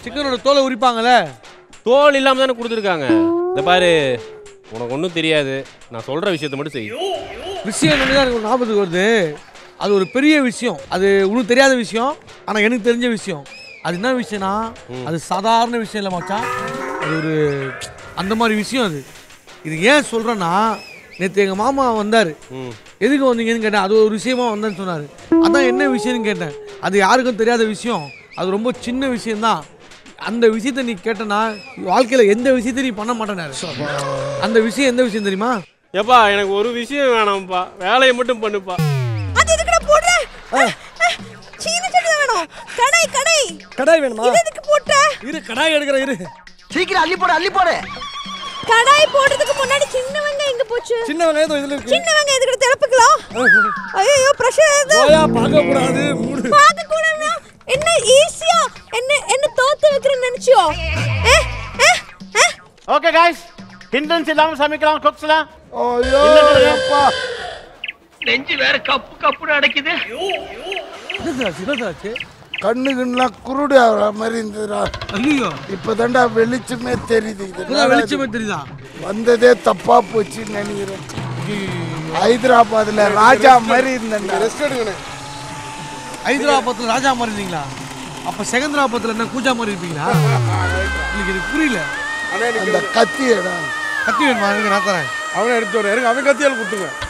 சிக்கனோட தோலை உரிப்பாங்கல்ல தோல் இல்லாம தானே கொடுத்துருக்காங்க இந்த பாரு உனக்கு ஒன்றும் தெரியாது நான் சொல்ற விஷயத்தை மட்டும் செய் விஷயம் என்னன்னு தான் எனக்கு ஒரு ஞாபகத்துக்கு வருது அது ஒரு பெரிய விஷயம் அது உனக்கு தெரியாத விஷயம் ஆனால் எனக்கு தெரிஞ்ச விஷயம் அது என்ன விஷயம்னா அது சாதாரண விஷயம் இல்லை மச்சான் அது ஒரு அந்த மாதிரி விஷயம் அது இது ஏன் சொல்கிறேன்னா நேற்று எங்கள் மாமா வந்தார் ம் எதுக்கு வந்தீங்கன்னு கேட்டேன் அது ஒரு விஷயமா வந்தேன்னு சொன்னார் அதான் என்ன விஷயம்னு கேட்டேன் அது யாருக்கும் தெரியாத விஷயம் அது ரொம்ப சின்ன விஷயம்தான் அந்த விஷயத்தை நீ கேட்டனா வாழ்க்கையில் எந்த விஷயத்தையும் நீ பண்ண மாட்டேனாரு அந்த விஷயம் எந்த விஷயம் தெரியுமா ஏப்பா எனக்கு ஒரு விஷயம் வேணாம்ப்பா வேலையை மட்டும் பண்ணுப்பா அது எதுக்குடா போடுற சீன சட்னி தான் வேணும் கடாய் கடாய் கடாய் வேணுமா இது எதுக்கு போட்ட இரு கடாய் எடுக்கிற இரு சீக்கிரம் அள்ளி போடு அள்ளி போடு கடாய் போடுறதுக்கு முன்னாடி சின்ன வெங்காயம் எங்க போச்சு சின்ன வெங்காயம் இதோ இதுல இருக்கு சின்ன வெங்காயம் எதுக்கு திறப்புக்கலாம் ஐயோ பிரஷர் ஏது ஓயா பார்க்க கூடாது மூடு பார்க்க கூடாதுன்னா என்ன ஈஸியா என்ன என்ன தோத்து வைக்கிறேன்னு நினைச்சியோ ஏ ஏ ஏ ஓகே காய்ஸ் ஹிண்டன்ஸ் இல்லாம சமைக்கலாம் குக்ஸ்லாம் ஐயோ அப்பா நெஞ்சு வேற கப்பு கப்புன்னு அடைக்குது என்னதாச்சு என்னதாச்சு கண்ணு கண்ணெலாம் குருடு ஆகிற மாதிரி இருந்ததுடா ஐயோ இப்போதான்டா வெளிச்சமே தெரியுது இது இப்பதான் வெளிச்சமே தெரியுதா வந்ததே தப்பா போச்சுன்னு நினைக்கிறேன் ஹைதராபாத்ல ராஜா மாதிரி இருந்தேன்டா ஹைதராபாத்தில் ராஜா மாதிரி இருந்தீங்களா அப்போ செகந்திராபாத்தில் என்ன கூஜா மாதிரி இருப்பீங்களா எனக்கு இது புரியல அந்த கத்தியடா கத்தி வேணுமா எனக்கு நான் தரேன் அவனை எடுத்து வர இருங்க அவன் கத்தியால் கொடுத்துங்க